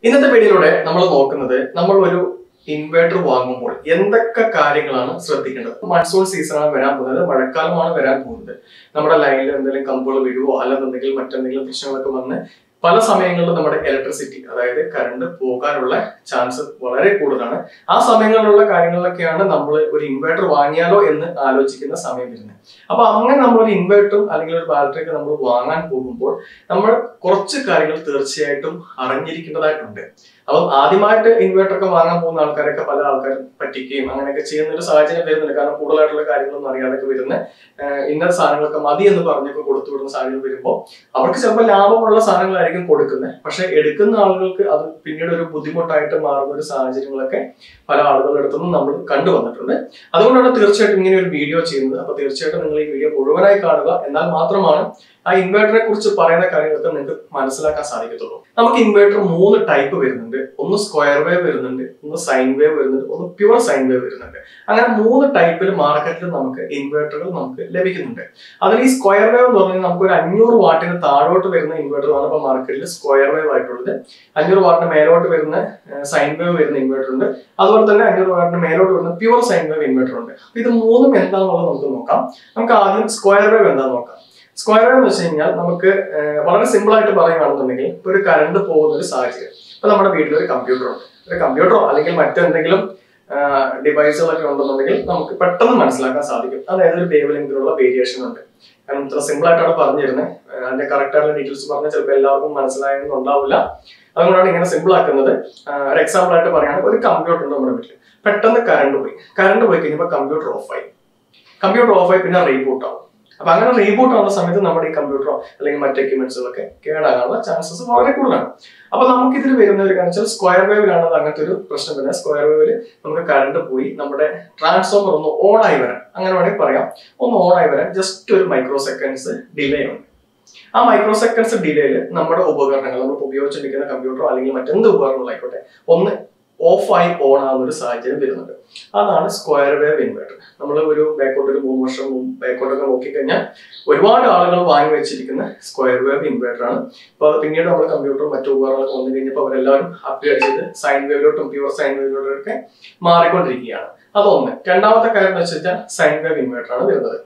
ഇന്നത്തെ വീഡിയോയിലൂടെ നമ്മൾ നോക്കുന്നത് നമ്മൾ ഒരു ഇൻവേർട്ടർ വാങ്ങുമ്പോൾ എന്തൊക്കെ കാര്യങ്ങളാണ് ശ്രദ്ധിക്കേണ്ടത് മൺസൂൺ സീസണാണ് വരാൻ പോകുന്നത് മഴക്കാലമാണ് വരാൻ പോകുന്നത് നമ്മുടെ ലൈനിൽ എന്തെങ്കിലും കമ്പുകൾ വീഴുവോ അല്ലെന്നുണ്ടെങ്കിൽ മറ്റെന്തെങ്കിലും പ്രശ്നങ്ങളൊക്കെ വന്ന് പല സമയങ്ങളിലും നമ്മുടെ ഇലക്ട്രിസിറ്റി അതായത് കറണ്ട് പോകാനുള്ള ചാൻസ് വളരെ കൂടുതലാണ് ആ സമയങ്ങളിലുള്ള കാര്യങ്ങളിലൊക്കെയാണ് നമ്മൾ ഒരു ഇൻവേർട്ടർ വാങ്ങിയാലോ എന്ന് ആലോചിക്കുന്ന സമയം വരുന്നത് അപ്പൊ അങ്ങനെ നമ്മൾ ഒരു ഇൻവേർട്ടറും അല്ലെങ്കിൽ ഒരു ബാറ്ററിയൊക്കെ നമ്മൾ വാങ്ങാൻ പോകുമ്പോൾ നമ്മൾ കുറച്ച് കാര്യങ്ങൾ തീർച്ചയായിട്ടും അറിഞ്ഞിരിക്കേണ്ടതായിട്ടുണ്ട് അപ്പം ആദ്യമായിട്ട് ഇൻവേർട്ടർ ഒക്കെ വാങ്ങാൻ പോകുന്ന ആൾക്കാരൊക്കെ പല ആൾക്കാരും പറ്റിക്കുകയും അങ്ങനെയൊക്കെ ചെയ്യുന്ന ഒരു സാഹചര്യം വരുന്നുണ്ട് കാരണം കൂടുതലായിട്ടുള്ള കാര്യങ്ങളൊന്നും അറിയാതൊക്കെ വരുന്ന ആഹ് ഇന്ന സാധനങ്ങളൊക്കെ മതി എന്ന് പറഞ്ഞൊക്കെ കൊടുത്തു വിടുന്ന സാഹചര്യം വരുമ്പോൾ അവർക്ക് ചിലപ്പോൾ ലാഭമുള്ള സാധനങ്ങളായിരിക്കും കൊടുക്കുന്നത് പക്ഷെ എടുക്കുന്ന ആളുകൾക്ക് അത് പിന്നീട് ഒരു ബുദ്ധിമുട്ടായിട്ട് മാറുന്ന ഒരു സാഹചര്യങ്ങളൊക്കെ പല ആളുകളുടെ അടുത്തുനിന്നും നമ്മൾ കണ്ടുവന്നിട്ടുണ്ട് അതുകൊണ്ടാണ് തീർച്ചയായിട്ടും ഇങ്ങനെ ഒരു വീഡിയോ ചെയ്യുന്നത് അപ്പൊ തീർച്ചയായിട്ടും നിങ്ങൾ ഈ വീഡിയോ മുഴുവനായി കാണുക എന്നാൽ മാത്രമാണ് ആ ഇൻവേർട്ടറെ കുറിച്ച് പറയുന്ന കാര്യങ്ങളൊക്കെ നിങ്ങൾക്ക് മനസ്സിലാക്കാൻ സാധിക്കത്തുള്ളൂ നമുക്ക് ഇൻവേർട്ടർ മൂന്ന് ടൈപ്പ് വരുന്നുണ്ട് ഒന്ന് സ്ക്വയർ വേവ് വരുന്നുണ്ട് ഒന്ന് സൈൻ വേവ് വരുന്നുണ്ട് ഒന്ന് പ്യുവർ സൈൻ വേവ് വരുന്നുണ്ട് അങ്ങനെ മൂന്ന് ടൈപ്പിൽ മാർക്കറ്റിൽ നമുക്ക് ഇൻവേർട്ടറുകൾ നമുക്ക് ലഭിക്കുന്നുണ്ട് അതിൽ ഈ സ്ക്വയർ വേവ് എന്ന് പറഞ്ഞാൽ നമുക്ക് ഒരു അഞ്ഞൂറ് വാട്ടിന് താഴോട്ട് വരുന്ന ഇൻവേർട്ടറാണ് ഇപ്പൊ മാർക്കറ്റിൽ സ്ക്വയർ വേവ് ആയിട്ടുള്ളത് അഞ്ഞൂറ് വാട്ടിന് മേലോട്ട് വരുന്ന സൈൻ വേവ് വരുന്ന ഇൻവേർട്ടർ ഉണ്ട് അതുപോലെ തന്നെ അഞ്ഞൂറ് വാട്ടിന് മേലോട്ട് വരുന്ന പ്യുവർ സൈൻ വേവ് ഇൻവേർട്ടർ ഉണ്ട് അപ്പൊ ഇത് മൂന്നും എന്താണെന്നുള്ളത് നമുക്ക് നോക്കാം നമുക്ക് ആദ്യം സ്ക്വയർ വേവ് എന്താണെന്ന് നോക്കാം സ്ക്വയർ വേവ് എന്ന് വെച്ച് കഴിഞ്ഞാൽ നമുക്ക് ഏഹ്, വളരെ സിമ്പിൾ ആയിട്ട് പറയുകയാണെന്നുണ്ടെങ്കിൽ ഇപ്പൊ ഒരു കറണ്ട് പോകുന്ന ഒരു സാഹചര്യം ഇപ്പൊ നമ്മുടെ വീട്ടിൽ ഒരു കമ്പ്യൂട്ടർ ഉണ്ട് ഒരു കമ്പ്യൂട്ടറോ അല്ലെങ്കിൽ മറ്റെന്തെങ്കിലും ഡിവൈസുകളൊക്കെ ഉണ്ടെന്നുണ്ടെങ്കിൽ നമുക്ക് പെട്ടെന്ന് മനസ്സിലാക്കാൻ സാധിക്കും അതായത് ഒരു വേവ് ലെങ്തിലുള്ള വേരിയേഷൻ ഉണ്ട് കാരണം ഇത്ര സിമ്പിൾ ആയിട്ടാണ് പറഞ്ഞു തരുന്നത് ഏഹ്, അതിന്റെ കറക്റ്റ് ആയിട്ടുള്ള ഡീറ്റെയിൽസ് പറഞ്ഞാൽ ചിലപ്പോൾ എല്ലാവർക്കും മനസ്സിലായെന്ന് ഉണ്ടാവില്ല അതുകൊണ്ടാണ് ഇങ്ങനെ സിമ്പിൾ ആക്കുന്നത് ആഹ്, ഒരു എക്സാമ്പിൾ ആയിട്ട് പറയുകയാണെങ്കിൽ ഒരു കമ്പ്യൂട്ടർ ഉണ്ട് നമ്മുടെ വീട്ടിൽ പെട്ടെന്ന് കറണ്ട് പോയി കറണ്ട് പോയി കഴിഞ്ഞപ്പോൾ കമ്പ്യൂട്ടർ ഓഫായി കമ്പ്യൂട്ടർ ഓഫായി പിന്നെ റീബൂട്ട് ആവും അപ്പൊ അങ്ങനെ റീബൂട്ട് ആവുന്ന സമയത്ത് നമ്മുടെ ഈ കമ്പ്യൂട്ടറോ അല്ലെങ്കിൽ മറ്റ് എക്യുപ്മെന്റ്സുകളൊക്കെ കേടാകാനുള്ള ചാൻസസ് വളരെ കൂടുതലാണ് അപ്പൊ നമുക്ക് ഇതിൽ വരുന്ന ഒരു കാര്യം വെച്ചാൽ സ്ക്വയർ വേവിലാണ് അത് അങ്ങനത്തെ ഒരു പ്രശ്നം വരുന്നത് സ്ക്വയർ വേവില് നമുക്ക് കറണ്ട് പോയി നമ്മുടെ ട്രാൻസ്ഫോമർ ഒന്ന് ഓൺ ആയി വരാൻ അങ്ങനെ വേണമെങ്കിൽ പറയാം ഒന്ന് ഓൺ ആയി വരാൻ ജസ്റ്റ് ഒരു മൈക്രോ സെക്കൻഡ്സ് ഡിലേ ഉണ്ട് ആ മൈക്രോ സെക്കൻഡ്സ് ഡിലേയിൽ നമ്മുടെ ഉപകരണങ്ങൾ നമ്മൾ ഉപയോഗിച്ചിരിക്കുന്ന കമ്പ്യൂട്ടറോ അല്ലെങ്കിൽ മറ്റെന്ത് ഉപകരണങ്ങളായിക്കോട്ടെ ഒന്ന് ഓഫായി ഓൺ ആവുന്ന ഒരു സാഹചര്യം വരുന്നുണ്ട് അതാണ് സ്ക്വയർ വേവ് ഇൻവേർട്ടർ നമ്മൾ ഒരു ബാക്കോട്ട് ഒരു മൂന്ന് വർഷം ബാക്കോട്ടൊക്കെ നോക്കിക്കഴിഞ്ഞാൽ ഒരുപാട് ആളുകൾ വാങ്ങി വെച്ചിരിക്കുന്ന സ്ക്വയർ വേവ് ഇൻവേർട്ടർ ആണ് അപ്പൊ അത് പിന്നീട് നമ്മൾ കമ്പ്യൂട്ടറും മറ്റു ഉപകരണങ്ങളൊക്കെ വന്നു കഴിഞ്ഞപ്പോൾ അവരെല്ലാവരും അപ്ഗ്രേഡ് ചെയ്ത് സൈൻ വേവിലോട്ടും പ്യുവർ സൈൻ വേവിലോട്ടൊക്കെ മാറിക്കൊണ്ടിരിക്കുകയാണ് അതൊന്ന് രണ്ടാമത്തെ കാര്യം എന്ന് വെച്ചാൽ സൈൻ വേവ് ഇൻവേർട്ടർ ആണ് വരുന്നത്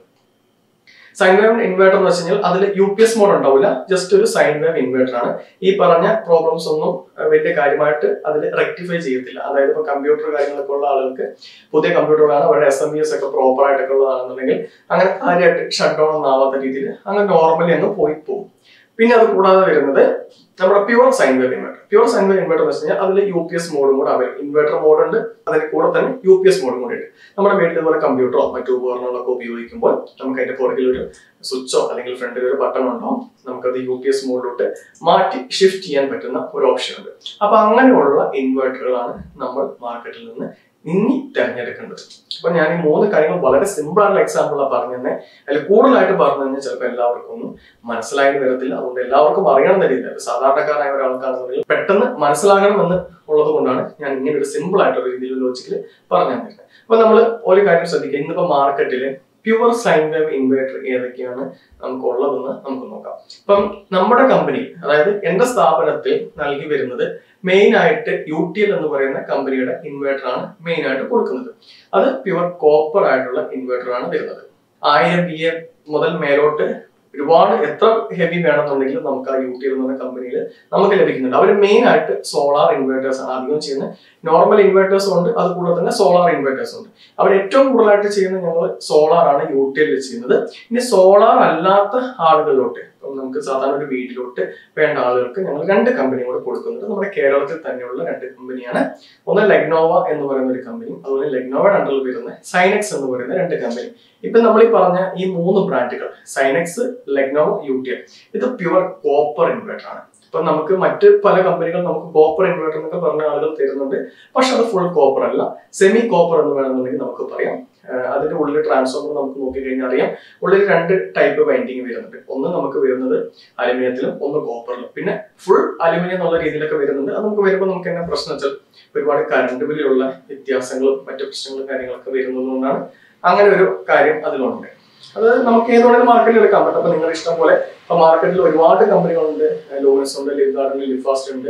സൈൻ വേവ് ഇൻവേർട്ടർ എന്ന് വെച്ച് കഴിഞ്ഞാൽ അതിൽ യു പി എസ് മോഡ് ഉണ്ടാവില്ല ജസ്റ്റ് ഒരു സൈൻ വേവ് ഇൻവേർട്ടർ ആണ് ഈ പറഞ്ഞ പ്രോബ്ലംസ് ഒന്നും അഹ് വലിയ കാര്യമായിട്ട് അതിൽ റെക്ടിഫൈ ചെയ്യത്തില്ല അതായത് ഇപ്പൊ കമ്പ്യൂട്ടർ കാര്യങ്ങളൊക്കെ ഉള്ള ആളുകൾക്ക് പുതിയ കമ്പ്യൂട്ടറുകളാണ് അവരുടെ എസ് എം ബി എസ് ഒക്കെ പ്രോപ്പർ ആയിട്ടൊക്കെ ഉള്ളതാണെന്നുണ്ടെങ്കിൽ അങ്ങനെ കാര്യമായിട്ട് ഷട്ട് ഡൗൺ ഒന്നും ആവാത്ത രീതിയിൽ അങ്ങനെ നോർമലി അങ്ങ് പോയി പോകും പിന്നെ അത് കൂടാതെ വരുന്നത് നമ്മുടെ pure sine wave inverter pure sine wave inverter എന്ന് വെച്ച് കഴിഞ്ഞാൽ അതിൽ യു പി എസ് മോഡും കൂടെ അവൈലബിൾ ഇൻവേർട്ടർ മോഡ് ഉണ്ട് അതിന് കൂടെ തന്നെ യു പി എസ് മോഡും കൂടെ ഉണ്ട് നമ്മുടെ വീട്ടിൽ ഇതുപോലെ കമ്പ്യൂട്ടറോ മറ്റു ഉപകരണങ്ങളൊക്കെ ഉപയോഗിക്കുമ്പോൾ നമുക്ക് അതിന്റെ പുറകിൽ ഒരു സ്വിച്ചോ അല്ലെങ്കിൽ ഫ്രണ്ടിൽ ഒരു ബട്ടൺ ഉണ്ടാവും നമുക്കത് യു പി എസ് മോഡിലോട്ട് മാറ്റി ഷിഫ്റ്റ് ചെയ്യാൻ പറ്റുന്ന ഒരു ഓപ്ഷൻ ഉണ്ട് അപ്പൊ അങ്ങനെയുള്ള ഇൻവേർട്ടറുകളാണ് നമ്മൾ മാർക്കറ്റിൽ നിന്ന് ഇനി തിരഞ്ഞെടുക്കേണ്ടത് അപ്പൊ ഞാൻ ഈ മൂന്ന് കാര്യങ്ങൾ വളരെ സിമ്പിൾ ആയിട്ടുള്ള എക്സാമ്പിളാണ് പറഞ്ഞു തന്നെ അതിൽ കൂടുതലായിട്ട് പറഞ്ഞു കഴിഞ്ഞാൽ ചിലപ്പോൾ എല്ലാവർക്കും ഒന്നും മനസ്സിലായെന്ന് വരത്തില്ല അതുകൊണ്ട് എല്ലാവർക്കും അറിയണം തരില്ല സാധാരണക്കാരായ ഒരാൾക്കാണെന്നുണ്ടെങ്കിൽ പെട്ടെന്ന് മനസ്സിലാകണമെന്ന് ഉള്ളത് കൊണ്ടാണ് ഞാൻ ഇങ്ങനെ ഒരു സിമ്പിൾ ആയിട്ടുള്ള രീതിയിൽ ലോജിക്കിൽ പറഞ്ഞു തന്നിരുന്നത് അപ്പൊ നമ്മൾ ഒരു കാര്യം ശ്രദ്ധിക്കുക ഇന്നിപ്പോ മാർക്കറ്റില് പ്യുവർ സൈൻ വേവ് ഇൻവേർട്ടർ ഏതൊക്കെയാണ് നമുക്ക് ഉള്ളതെന്ന് നമുക്ക് നോക്കാം ഇപ്പം നമ്മുടെ കമ്പനി അതായത് എന്റെ സ്ഥാപനത്തിൽ നൽകി വരുന്നത് മെയിൻ ആയിട്ട് യു ടി എൽ എന്ന് പറയുന്ന കമ്പനിയുടെ ഇൻവേർട്ടർ ആണ് മെയിൻ ആയിട്ട് കൊടുക്കുന്നത് അത് പ്യുവർ കോപ്പർ ആയിട്ടുള്ള ഇൻവേർട്ടർ ആണ് വരുന്നത് ആയിരം ബി എ മുതൽ മേലോട്ട് ഒരുപാട് എത്ര ഹെവി വേണമെന്നുണ്ടെങ്കിലും നമുക്ക് ആ യു ടി എൽ എന്ന് പറഞ്ഞ കമ്പനിയിൽ നമുക്ക് ലഭിക്കുന്നുണ്ട് അവർ മെയിൻ ആയിട്ട് സോളാർ ഇൻവേർട്ടേഴ്സ് ആണ് അധികം ചെയ്യുന്നത് നോർമൽ ഇൻവേർട്ടേഴ്സും ഉണ്ട് അത് കൂടെ തന്നെ സോളാർ ഇൻവേർട്ടേഴ്സും ഉണ്ട് അവർ ഏറ്റവും കൂടുതലായിട്ട് ചെയ്യുന്നത് ഞങ്ങൾ സോളാർ ആണ് യു ടി എല്ലിൽ ചെയ്യുന്നത് ഇനി സോളാർ അല്ലാത്ത ആളുകളിലോട്ട് ഇപ്പം നമുക്ക് സാധാരണ ഒരു വീട്ടിലോട്ട് വേണ്ട ആളുകൾക്ക് ഞങ്ങൾ രണ്ട് കമ്പനി കൂടെ കൊടുക്കുന്നുണ്ട് നമ്മുടെ കേരളത്തിൽ തന്നെയുള്ള രണ്ട് കമ്പനിയാണ് ഒന്ന് ലെഗ്നോവ എന്ന് പറയുന്ന ഒരു കമ്പനി അതുപോലെ ലെഗ്നോവയുടെ അണ്ടറിൽ വരുന്ന സൈനക്സ് എന്ന് പറയുന്ന രണ്ട് കമ്പനി ഇപ്പൊ നമ്മൾ ഈ പറഞ്ഞ ഈ മൂന്ന് ബ്രാൻഡുകൾ Synex Legnova U T L ഇത് പ്യുവർ കോപ്പർ ഇൻവേർട്ടർ ആണ് ഇപ്പൊ നമുക്ക് മറ്റ് പല കമ്പനികൾ നമുക്ക് കോപ്പർ ഇൻവേർട്ടർ എന്നൊക്കെ പറഞ്ഞ ആളുകൾ തരുന്നുണ്ട് പക്ഷെ അത് ഫുൾ കോപ്പർ അല്ല സെമി കോപ്പർ എന്ന് വേണമെന്നുണ്ടെങ്കിൽ നമുക്ക് പറയാം ആഹ് അതിന്റെ ഉള്ളിൽ ട്രാൻസ്ഫോമർ നമുക്ക് നോക്കിക്കഴിഞ്ഞാൽ അറിയാം ഉള്ളിൽ രണ്ട് ടൈപ്പ് വൈൻഡിങ് വരുന്നുണ്ട് ഒന്ന് നമുക്ക് വരുന്നത് അലുമിനിയത്തിലും ഒന്ന് കോപ്പറിലും പിന്നെ ഫുൾ അലുമിനിയം എന്നുള്ള രീതിയിലൊക്കെ വരുന്നുണ്ട് അത് നമുക്ക് വരുമ്പോൾ നമുക്ക് എന്നാ പ്രശ്നം വെച്ചാൽ ഒരുപാട് കറണ്ട് ബില്ലുള്ള വ്യത്യാസങ്ങളും മറ്റു പ്രശ്നങ്ങളും കാര്യങ്ങളൊക്കെ വരുന്നതുകൊണ്ടാണ് അങ്ങനെ ഒരു കാര്യം അതിലുണ്ട് അത് നമുക്ക് ഏതുവേണമെങ്കിലും മാർക്കറ്റിൽ എടുക്കാൻ പറ്റും അപ്പൊ നിങ്ങളുടെ ഇഷ്ടം പോലെ ഇപ്പൊ മാർക്കറ്റിൽ ഒരുപാട് കമ്പനികളുണ്ട് ലൂണസ് ഉണ്ട് ലിവ് ഗാർഡൻ ലിഫാസ്റ്റ് ഉണ്ട്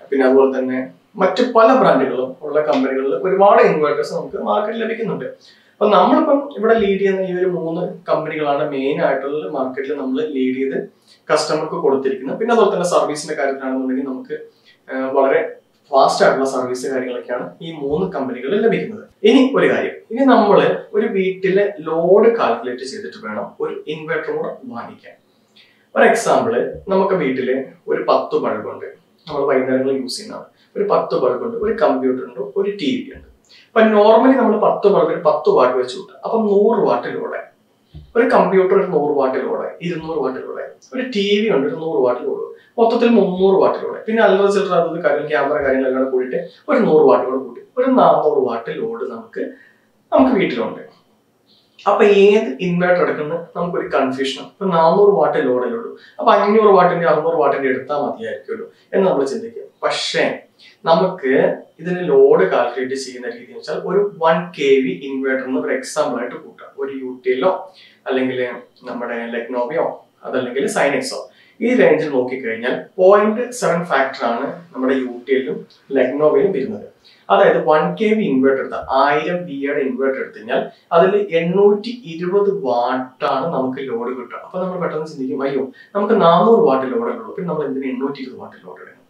പിന്നെ അതുപോലെ തന്നെ മറ്റു പല ബ്രാൻഡുകളും ഉള്ള കമ്പനികളിൽ ഒരുപാട് ഇൻവേർട്ടേഴ്സ് നമുക്ക് മാർക്കറ്റിൽ ലഭിക്കുന്നുണ്ട് അപ്പൊ നമ്മളിപ്പം ഇവിടെ ലീഡ് ചെയ്യുന്ന ഈ ഒരു മൂന്ന് കമ്പനികളാണ് മെയിൻ ആയിട്ടുള്ള മാർക്കറ്റിൽ നമ്മൾ ലീഡ് ചെയ്ത് കസ്റ്റമർക്ക് കൊടുത്തിരിക്കുന്നത് പിന്നെ അതുപോലെ തന്നെ സർവീസിന്റെ കാര്യത്തിലാണെന്നുണ്ടെങ്കിൽ നമുക്ക് ആ, വളരെ ഫാസ്റ്റ് ആയിട്ടുള്ള സർവീസ് കാര്യങ്ങളൊക്കെയാണ് ഈ മൂന്ന് കമ്പനികളിൽ ലഭിക്കുന്നത് ഇനി ഒരു കാര്യം ഇനി നമ്മൾ ഒരു വീട്ടിലെ ലോഡ് കാൽക്കുലേറ്റ് ചെയ്തിട്ട് വേണം ഒരു ഇൻവെർട്ടർ കൂടെ വാങ്ങിക്കാൻ ഫോർ എക്സാമ്പിള് നമുക്ക് വീട്ടില് ഒരു പത്ത് ബൾബുണ്ട് നമ്മൾ വൈകുന്നേരങ്ങളിൽ യൂസ് ചെയ്യുന്നതാണ് ഒരു പത്ത് ബൾബുണ്ട് ഒരു കമ്പ്യൂട്ടർ ഉണ്ട് ഒരു ടി വി ഉണ്ട് അപ്പൊ നോർമലി നമ്മൾ പത്ത് ബൾബിന് പത്ത് വാട്ട് വെച്ച് കൂട്ടാം അപ്പൊ നൂറ് വാട്ട് ലോഡായി ഒരു കമ്പ്യൂട്ടർ ഒരു നൂറ് വാട്ട് ലോഡായി ഇരുന്നൂറ് വാട്ട് ലോഡായി ഒരു ടി വി ഉണ്ട് ഒരു നൂറ് വാട്ട് ലോഡ് മൊത്തത്തിൽ മുന്നൂറ് വാട്ട് ലോഡ് പിന്നെ അല്ലറ ചില്ലറ അതൊരു കാര്യം ക്യാമറ കാര്യങ്ങളെല്ലാം കൂടെ കൂടിയിട്ട് ഒരു നൂറ് വാട്ട് കൂടെ കൂട്ടി ഒരു നാനൂറ് വാട്ട് ലോഡ് നമുക്ക് നമുക്ക് വീട്ടിലുണ്ട് അപ്പൊ ഏത് ഇൻവേർട്ടർ എടുക്കുന്നത് നമുക്കൊരു കൺഫ്യൂഷൻ ഇപ്പൊ നാനൂറ് വാട്ട് ലോഡല്ലേ ഉള്ളൂ അപ്പൊ അഞ്ഞൂറ് വാട്ടിന്റെ അറുന്നൂറ് വാട്ടിന്റെ എടുത്താൽ മതിയായിരിക്കുമല്ലോ എന്ന് നമ്മൾ ചിന്തിക്കും പക്ഷേ നമുക്ക് ഇതിന് ലോഡ് കാൽക്കുലേറ്റ് ചെയ്യുന്ന രീതി എന്ന് വെച്ചാൽ ഒരു വൺ കെ വി ഇൻവേർട്ടറിന് ഒരു എക്സാമ്പിൾ ആയിട്ട് കൂട്ടാം ഒരു യു ടിയിലോ അല്ലെങ്കിൽ നമ്മുടെ ലെഗ്നോവിയോ അതല്ലെങ്കിൽ സൈനക്സോ ഈ റേഞ്ചിൽ നോക്കിക്കഴിഞ്ഞാൽ പോയിന്റ് സെവൻ ഫാക്ടർ ആണ് നമ്മുടെ യു ടിയിലും ലെഗ്നോവയിലും വരുന്നത് അതായത് വൺ കെ വി ഇൻവേർട്ടർ എടുത്ത ആയിരം വിയുടെ ഇൻവേർട്ടർ എടുത്തു കഴിഞ്ഞാൽ അതിൽ എണ്ണൂറ്റി ഇരുപത് വാട്ടാണ് നമുക്ക് ലോഡ് കിട്ടുക അപ്പൊ നമ്മൾ പെട്ടെന്ന് ചിന്തിക്കും അയ്യോ നമുക്ക് നാനൂറ് വാട്ട് ലോഡ് ഉള്ളൂ പിന്നെ നമ്മൾ എന്തിന് എണ്ണൂറ്റി ഇരുപത് വാട്ട് ലോഡ് ഇടണം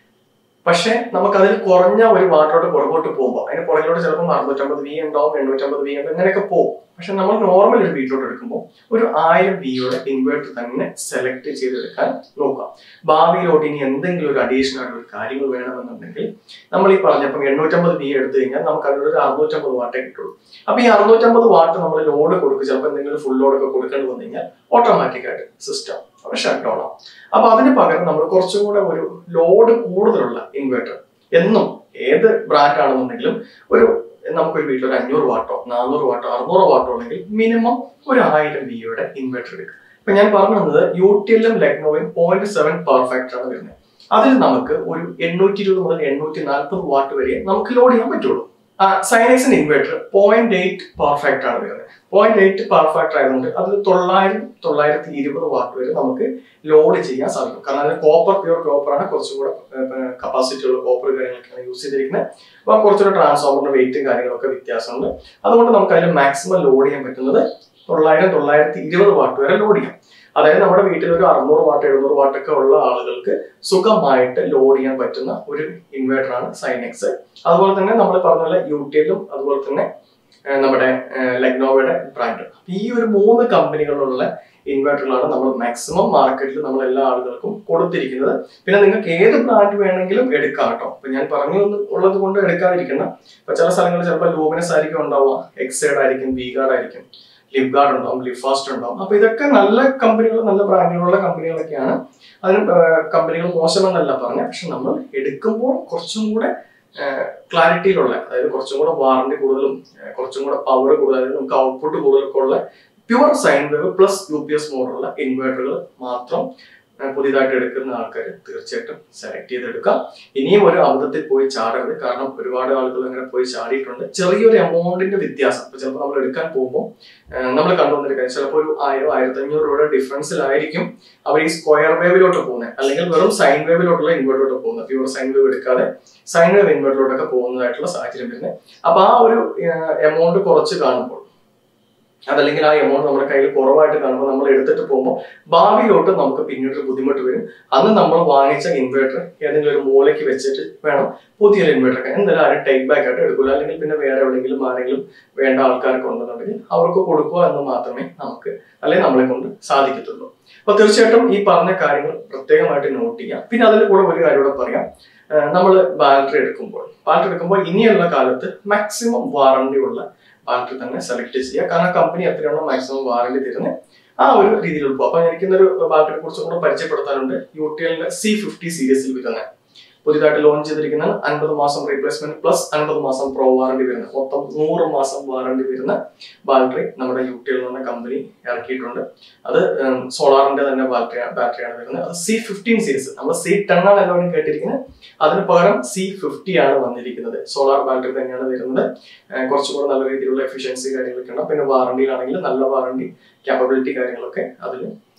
പക്ഷെ നമുക്ക് അതിൽ കുറഞ്ഞ ഒരു വാട്ടറോട്ട് പുറകോട്ട് പോകുമ്പോൾ അതിന് പുറകിലോട്ട് ചിലപ്പോൾ അറുന്നൂറ്റമ്പത് വി ഉണ്ടാവും എണ്ണൂറ്റമ്പത് വി ഉണ്ടാവും ഇങ്ങനെയൊക്കെ പോകും പക്ഷെ നമ്മൾ നോർമൽ ഒരു വീട്ടിലോട്ട് എടുക്കുമ്പോൾ ഒരു ആയിരം വിയുടെ ഇൻവേർട്ടർ തന്നെ സെലക്ട് ചെയ്തെടുക്കാൻ നോക്കാം ഭാവിയിലോട്ട് ഇനി എന്തെങ്കിലും ഒരു അഡീഷണൽ ആയിട്ടുള്ള ഒരു കാര്യങ്ങൾ വേണമെന്നുണ്ടെങ്കിൽ നമ്മൾ ഈ പറഞ്ഞപ്പം എണ്ണൂറ്റമ്പത് വി എടുത്തു കഴിഞ്ഞാൽ നമുക്ക് അതിലൊരു ഒരു അറുന്നൂറ്റമ്പത് വാട്ടേ കിട്ടുള്ളൂ അപ്പൊ ഈ അറുന്നൂറ്റമ്പത് വാട്ട് നമ്മൾ ലോഡ് കൊടുക്കും ചിലപ്പോൾ എന്തെങ്കിലും ഫുൾ ലോഡ് ഒക്കെ കൊടുക്കേണ്ടി വന്നു കഴിഞ്ഞാൽ ഓട്ടോമാറ്റിക് ആയിട്ട് സിസ്റ്റം അവിടെ ഷട്ട് ഡൗൺ ആവും അപ്പൊ അതിന് പകരം നമ്മൾ കുറച്ചും കൂടെ ഒരു ലോഡ് കൂടുതലുള്ള ഇൻവെർട്ടർ എന്നും ഏത് ബ്രാൻഡ് ആണെന്നുണ്ടെങ്കിലും ഒരു നമുക്കൊരു വീട്ടിൽ ഒരു അഞ്ഞൂറ് വാട്ടോ നാനൂറ് വാട്ടോ അറുന്നൂറ് വാട്ടോ ഉണ്ടെങ്കിൽ മിനിമം ഒരു ആയിരം വിയുടെ ഇൻവെർട്ടർ എടുക്കുക ഇപ്പൊ ഞാൻ പറഞ്ഞു തന്നത് യു ടി എല്ലും ലെഗ്നോയും പോയിന്റ് സെവൻ പെർഫെക്റ്റ് ആണ് വരുന്നത് അതിൽ നമുക്ക് ഒരു എണ്ണൂറ്റി ഇരുപത് മുതൽ എണ്ണൂറ്റി നാൽപ്പത് വാട്ട് വരെ നമുക്ക് ലോഡ് ചെയ്യാൻ പറ്റുള്ളൂ സൈനക്സിന്റെ ഇൻവെർട്ടർ പോയിന്റ് എയ്റ്റ് പെർഫെക്റ്റ് ആണ് വരുന്നത് പോയിന്റ് എയ്റ്റ് പെർഫെക്റ്റ് ആയതുകൊണ്ട് അതിൽ തൊള്ളായിരം തൊള്ളായിരത്തി ഇരുപത് വാട്ട് വരെ നമുക്ക് ലോഡ് ചെയ്യാൻ സാധിക്കും കാരണം അതിന് കോപ്പർ പ്യൂർ കോപ്പർ ആണ് കുറച്ചും കൂടെ കപ്പാസിറ്റി ഉള്ള കോപ്പർ കാര്യങ്ങളൊക്കെയാണ് യൂസ് ചെയ്തിരിക്കുന്നത് അപ്പൊ കുറച്ചുകൂടെ ട്രാൻസ്ഫോമറിന്റെ വെയിറ്റും കാര്യങ്ങളൊക്കെ വ്യത്യാസമുണ്ട് അതുകൊണ്ട് നമുക്ക് അതിൽ മാക്സിമം ലോഡ് ചെയ്യാൻ പറ്റുന്നത് തൊള്ളായിരം തൊള്ളായിരത്തി ഇരുപത് വാട്ട് വരെ ലോഡ് ചെയ്യാം അതായത് നമ്മുടെ വീട്ടിൽ ഒരു അറുന്നൂറ് വാട്ട് എഴുന്നൂറ് വാട്ടൊക്കെ ഉള്ള ആളുകൾക്ക് സുഖമായിട്ട് ലോഡ് ചെയ്യാൻ പറ്റുന്ന ഒരു ഇൻവേർട്ടർ ആണ് സൈനെക്സ് അതുപോലെ തന്നെ നമ്മൾ പറഞ്ഞ പോലെ യു ടിയിലും അതുപോലെ തന്നെ ഏഹ് നമ്മുടെ ലെഗ്നോവയുടെ ബ്രാൻഡ് ഈ ഒരു മൂന്ന് കമ്പനികളിലുള്ള ഇൻവെർട്ടറുകളാണ് നമ്മൾ മാക്സിമം മാർക്കറ്റിൽ നമ്മൾ എല്ലാ ആളുകൾക്കും കൊടുത്തിരിക്കുന്നത് പിന്നെ നിങ്ങൾക്ക് ഏത് ബ്രാൻഡ് വേണമെങ്കിലും എടുക്കാം കേട്ടോ അപ്പൊ ഞാൻ പറഞ്ഞു എന്ന് ഉള്ളത് കൊണ്ട് എടുക്കാതിരിക്കുന്ന ഇപ്പൊ ചില സ്ഥലങ്ങളിൽ ചിലപ്പോൾ ലൂമിനസ് ആയിരിക്കും ഉണ്ടാവുക എക്സൈഡ് ആയിരിക്കും വി ഗാർഡ് ആയിരിക്കും ലിപ് ഗാർഡ് ഉണ്ടാവും ലിപ് ഫാസ്റ്റ് ഉണ്ടാവും അപ്പൊ ഇതൊക്കെ നല്ല കമ്പനികൾ നല്ല ബ്രാൻഡുകളുള്ള കമ്പനികളൊക്കെയാണ് അതിന് കമ്പനികൾ മോശമെന്നല്ല പറഞ്ഞ പക്ഷെ നമ്മൾ എടുക്കുമ്പോൾ കുറച്ചും കൂടെ ക്ലാരിറ്റിയിലുള്ള അതായത് കുറച്ചും കൂടെ വാറണ്ടി കൂടുതലും ഏഹ് കുറച്ചും കൂടെ പവർ കൂടുതൽ അതായത് നമുക്ക് ഔട്ട്പുട്ട് കൂടുതലൊക്കെ ഉള്ള pure sine wave plus U P S മോഡലുള്ള ഇൻവേർട്ടറുകൾ മാത്രം ഏഹ് പുതിയതായിട്ട് എടുക്കുന്ന ആൾക്കാർ തീർച്ചയായിട്ടും സെലക്ട് ചെയ്തെടുക്കാം ഇനിയും ഒരു അബദ്ധത്തിൽ പോയി ചാടരുത് കാരണം ഒരുപാട് ആളുകൾ അങ്ങനെ പോയി ചാടിയിട്ടുണ്ട് ചെറിയൊരു എമൗണ്ടിന്റെ വ്യത്യാസം ഇപ്പൊ ചിലപ്പോൾ നമ്മൾ എടുക്കാൻ പോകുമ്പോൾ നമ്മൾ കണ്ടുവന്നിരിക്കുന്നത് ചിലപ്പോൾ ഒരു ആയിരം ആയിരത്തി അഞ്ഞൂറ് രൂപയുടെ ഡിഫറൻസിലായിരിക്കും അവർ ഈ സ്ക്വയർ വേവിലോട്ട് പോകുന്നത് അല്ലെങ്കിൽ വെറും സൈൻ വേവിലോട്ടുള്ള ഇൻവേർട്ടറിലോട്ട് പോകുന്നത് പ്യൂർ സൈൻ വേവ് എടുക്കാതെ സൈൻ വേവ് ഇൻവേർട്ടറിലോട്ടൊക്കെ പോകുന്നതായിട്ടുള്ള സാഹചര്യം വരുന്നത് അപ്പൊ ആ ഒരു എമൗണ്ട് കുറച്ച് കാണുമ്പോൾ അതല്ലെങ്കിൽ ആ എമൗണ്ട് നമ്മുടെ കയ്യിൽ കുറവായിട്ട് കാണുമ്പോൾ നമ്മൾ എടുത്തിട്ട് പോകുമ്പോൾ ഭാവിയിലോട്ട് നമുക്ക് പിന്നീട് ഒരു ബുദ്ധിമുട്ട് വരും അന്ന് നമ്മൾ വാങ്ങിച്ച ഇൻവേർട്ടർ ഏതെങ്കിലും ഒരു മൂലയ്ക്ക് വെച്ചിട്ട് വേണം പുതിയൊരു ഇൻവേർട്ടർ എന്തായാലും ആരും ടേക്ക് ബാക്ക് ആയിട്ട് എടുക്കില്ല അല്ലെങ്കിൽ പിന്നെ വേറെ എവിടെയെങ്കിലും ആരെങ്കിലും വേണ്ട ആൾക്കാർക്ക് ഉണ്ടെന്നുണ്ടെങ്കിൽ അവർക്ക് കൊടുക്കുക എന്ന് മാത്രമേ നമുക്ക് അല്ലെങ്കിൽ നമ്മളെ കൊണ്ട് സാധിക്കത്തുള്ളൂ അപ്പൊ തീർച്ചയായിട്ടും ഈ പറഞ്ഞ കാര്യങ്ങൾ പ്രത്യേകമായിട്ട് നോട്ട് ചെയ്യാം പിന്നെ അതിൽ കൂടെ ഒരു കാര്യം കൂടെ പറയാം നമ്മൾ ബാറ്ററി എടുക്കുമ്പോൾ ബാറ്ററി എടുക്കുമ്പോൾ ഇനിയുള്ള കാലത്ത് മാക്സിമം വാറണ്ടി ഉള്ള ബാറ്ററി തന്നെ സെലക്ട് ചെയ്യുക കാരണം കമ്പനി എത്രയാണോ മാക്സിമം വാറണ്ടി തരുന്നത് ആ ഒരു രീതിയിൽ പോകും അപ്പൊ എനിക്കിന്നൊരു ബാറ്ററിയെ കുറിച്ച് കൂടെ പരിചയപ്പെടുത്താനുണ്ട് യു ടി എല്ലിന്റെ സി ഫിഫ്റ്റി സീരീസിൽ വരുന്നത് പുതിയതായിട്ട് ലോഞ്ച് ചെയ്തിരിക്കുന്ന അൻപത് മാസം റീപ്ലേസ്മെന്റ് പ്ലസ് അൻപത് മാസം പ്രോ വാറണ്ടി വരുന്ന മൊത്തം നൂറ് മാസം വാറണ്ടി വരുന്ന ബാറ്ററി നമ്മുടെ യു ടി എൽ എന്ന കമ്പനി ഇറക്കിയിട്ടുണ്ട് അത് സോളാറിന്റെ തന്നെ ബാറ്ററി ബാറ്ററിയാണ് വരുന്നത് അത് സി ഫിഫ്റ്റീൻ സീരീസ് നമ്മൾ സി ടെൻ ആണ് എല്ലാവരും കേട്ടിരിക്കുന്നത് അതിന് പകരം സി ഫിഫ്റ്റി ആണ് വന്നിരിക്കുന്നത് സോളാർ ബാറ്ററി തന്നെയാണ് വരുന്നത് കുറച്ചുകൂടെ നല്ല രീതിയിലുള്ള എഫിഷ്യൻസി കാര്യങ്ങളൊക്കെ ഉണ്ട് പിന്നെ വാറണ്ടിയിലാണെങ്കിൽ നല്ല വാറണ്ടി ക്യാപ്പബിലിറ്റി കാര്യങ്ങളൊക്കെ അതിൽ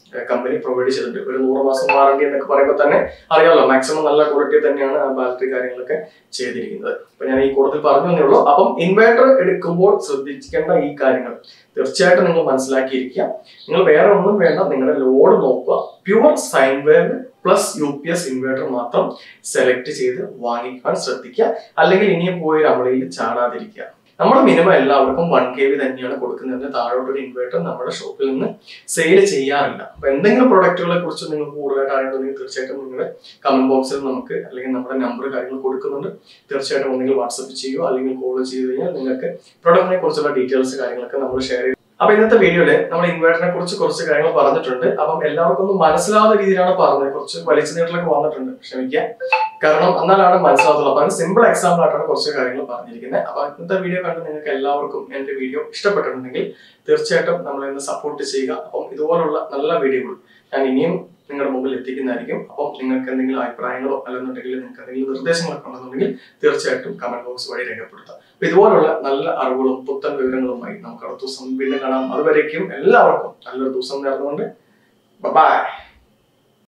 കമ്പനി പ്രൊവൈഡ് ചെയ്തിട്ടുണ്ട് ഒരു നൂറ് മാസം വാറണ്ടി എന്നൊക്കെ പറയുമ്പോൾ തന്നെ അറിയാമല്ലോ മാക്സിമം നല്ല ക്വാളിറ്റി തന്നെയാണ് ആ ബാറ്ററി കാര്യങ്ങളൊക്കെ ചെയ്തിരിക്കുന്നത് അപ്പൊ ഞാൻ ഈ കൂടുതൽ പറഞ്ഞു തന്നേ ഉള്ളൂ അപ്പം ഇൻവേർട്ടർ എടുക്കുമ്പോൾ ശ്രദ്ധിക്കേണ്ട ഈ കാര്യങ്ങൾ തീർച്ചയായിട്ടും നിങ്ങൾ മനസ്സിലാക്കിയിരിക്കുക നിങ്ങൾ വേറെ ഒന്നും വേണ്ട നിങ്ങളുടെ ലോഡ് നോക്കുക pure sine wave plus U P S inverter മാത്രം സെലക്ട് ചെയ്ത് വാങ്ങിക്കാൻ ശ്രദ്ധിക്കുക അല്ലെങ്കിൽ ഇനിയും പോയി ഒരു അമളിയിൽ ചാടാതിരിക്കുക നമ്മൾ മിനിമം എല്ലാവർക്കും വൺ കെ വി തന്നെയാണ് കൊടുക്കുന്നത് താഴോട്ട് ഒരു ഇൻവേർട്ടർ നമ്മുടെ ഷോപ്പിൽ നിന്ന് സെയിൽ ചെയ്യാറില്ല അപ്പൊ എന്തെങ്കിലും പ്രൊഡക്റ്റുകളെ കുറിച്ച് നിങ്ങൾക്ക് കൂടുതലായിട്ട് അറിയണമെങ്കിൽ തീർച്ചയായിട്ടും നിങ്ങളുടെ കമന്റ് ബോക്സിൽ നമുക്ക് അല്ലെങ്കിൽ നമ്മുടെ നമ്പർ കാര്യങ്ങൾ കൊടുക്കുന്നുണ്ട് തീർച്ചയായിട്ടും ഒന്നെങ്കിൽ വാട്സപ്പ് ചെയ്യുക അല്ലെങ്കിൽ കോൾ ചെയ്ത് കഴിഞ്ഞാൽ നിങ്ങൾക്ക് പ്രൊഡക്റ്റിനെ കുറിച്ചുള്ള ഡീറ്റെയിൽസ് കാര്യങ്ങളൊക്കെ നമ്മൾ ഷെയർ ചെയ്യും അപ്പൊ ഇന്നത്തെ വീഡിയോയില് നമ്മൾ ഇൻവേർട്ടറിനെ കുറിച്ച് കുറച്ച് കാര്യങ്ങൾ പറഞ്ഞിട്ടുണ്ട് അപ്പം എല്ലാവർക്കും ഒന്നും മനസ്സിലാവുന്ന രീതിയിലാണ് പറഞ്ഞത് കുറച്ച് വലിച്ചു നീട്ടിലൊക്കെ വന്നിട്ടുണ്ട് ക്ഷമിക്കുക കാരണം എന്നാലാണ് മനസ്സിലാവുള്ളൂ അപ്പൊ സിമ്പിൾ എക്സാമ്പിൾ ആയിട്ടാണ് കുറച്ച് കാര്യങ്ങൾ പറഞ്ഞിരിക്കുന്നത് അപ്പൊ ഇന്നത്തെ വീഡിയോ കണ്ട് നിങ്ങൾക്ക് എല്ലാവർക്കും എന്റെ വീഡിയോ ഇഷ്ടപ്പെട്ടിട്ടുണ്ടെങ്കിൽ തീർച്ചയായിട്ടും നമ്മളെ ഒന്ന് സപ്പോർട്ട് ചെയ്യുക അപ്പം ഇതുപോലുള്ള നല്ല വീഡിയോകൾ ഞാൻ ഇനിയും നിങ്ങളുടെ മുമ്പിൽ എത്തിക്കുന്നതായിരിക്കും അപ്പം നിങ്ങൾക്ക് എന്തെങ്കിലും അഭിപ്രായങ്ങളോ അല്ലെന്നുണ്ടെങ്കിൽ നിങ്ങൾക്ക് എന്തെങ്കിലും നിർദ്ദേശങ്ങളൊക്കെ ഉണ്ടെന്നുണ്ടെങ്കിൽ തീർച്ചയായിട്ടും കമന്റ് ബോക്സ് വഴി രേഖപ്പെടുത്താം അപ്പൊ ഇതുപോലുള്ള നല്ല അറിവുകളും പുത്തൻ വിവരങ്ങളുമായി നമുക്ക് അടുത്ത ദിവസം വീണ്ടും കാണാം അതുവരേക്കും എല്ലാവർക്കും നല്ലൊരു ദിവസം നേർന്നുകൊണ്ട് ബൈ